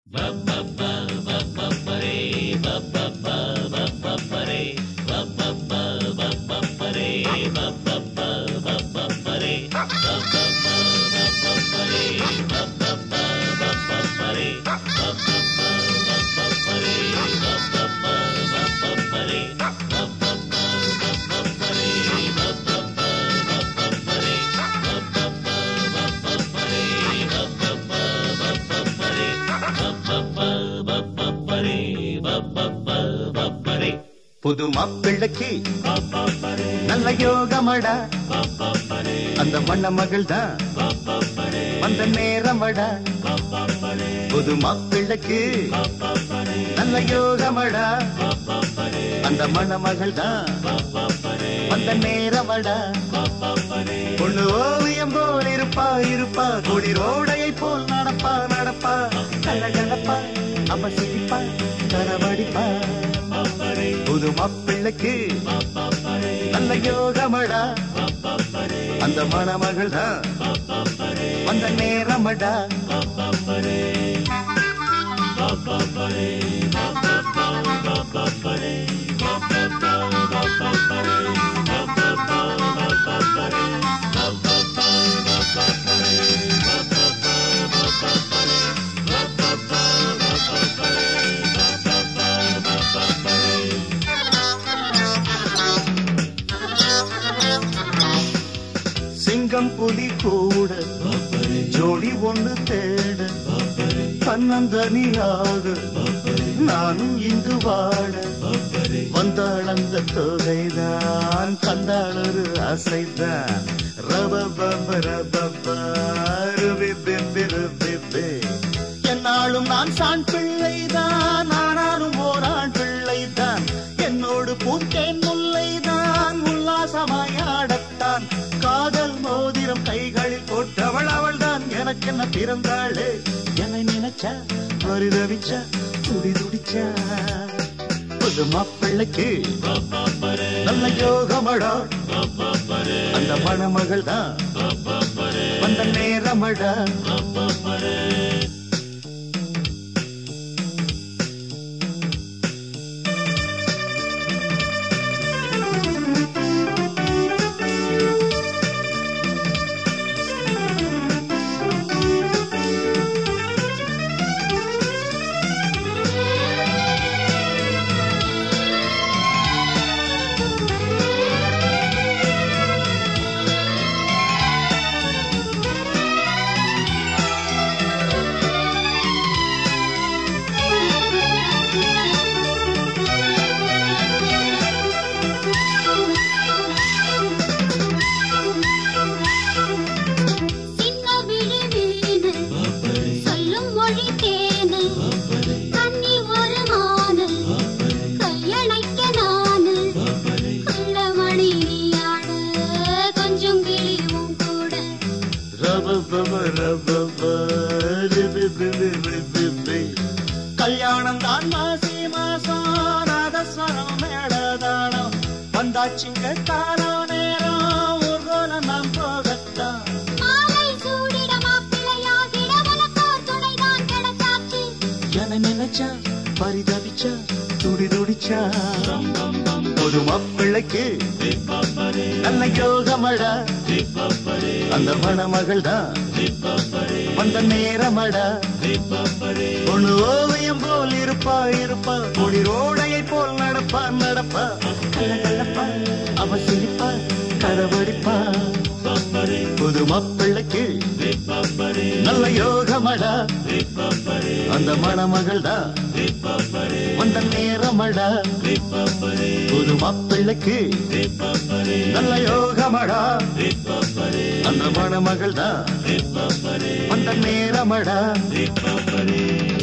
புது மாப்பிள்ளைக்கு நல்ல யோகமடா அந்த மண்ண மகள் தான் வந்த நேரமடா புது மாப்பிள்ளைக்கு நல்ல யோகமடா அந்த மண்ண மகள் தான் வந்த நேரமடா பொண்ணு ஓவியம் போல் இருப்பா இருப்பா கொடி ரோடையை போல் நடப்பா நடப்பா கலகலப்பா அவ சிரிப்பா கரவடிப்பா புது மாப்பிள்ளைக்கு நல்ல யோகமடா அந்த மணமகள் தான் வந்த நேரமடா சிங்கம் புலி கூட ஜோடி ஒண்ணு தேட தன்னந்தனியாக நானும் இங்கு வாட வந்தாள் அந்த தொகைதான் தந்தாள் ஒரு அசைதான் ரபபப ரபப ருபிபிபி ருபிபி. என்னாலும் நான் சான் பிள்ளைதான் ஆனாலும் ஓரான் பிள்ளைதான் என்னோடு பூத்தேன் முல்லைதான் உல்லாசமாய் ஆடத்தான் காதல் மோதிரம் கைகளில் போட்டவள் அவள்தான் எனக்கு என்ன பிறந்தாளே என்னை நினைச்சா பரிதவிச்சா துடி துடிச்சா புது மாப்பிள்ளைக்கு நல்ல யோகமடா அந்த மணமகள் தான் வந்த நேரமடா சின்ன விழி வீணு சொல்லும் மொழி தேனு கண்ணி ஒரு மானு கையணைக்க நானு குள்ளமணி நீயாடு கொஞ்சம் கிளியும் கூட ரபபப ரபப ரிபிபிபி ரிபிபி. கல்யாணம் தான் மாசி மாசம் நாதஸ்வரம் மேடதானம் வந்தாச்சுங்க காலோ நேரம் ஊர்வலம் நாம் போகத்தான் மாலை சூடிட மாப்பிள்ளையாகிட உனக்கோர் துணைதான் கிடைச்சாச்சு என நினைச்சா பரிதவிச்சா துடி துடிச்சா ஒரு மாப்பிள்ளைக்கு நல்ல யோகமடா அந்த மணமகள் தான் வந்த நேரமடா ஒண்ணு ஓவியம் போல் இருப்பா இருப்பா கொடி ரோடையை போல் நடப்பா நடப்பா கலகலப்பா அவ சிரிப்பா கரவடிப்பா புது மாப்பிள்ளைக்கு நல்ல யோகமடா அந்த மணமகள் தான் வந்த நேரமடா புது மாப்பிள்ளைக்கு நல்ல யோகமடா அந்த மணமகள் தான் வந்த நேரமடா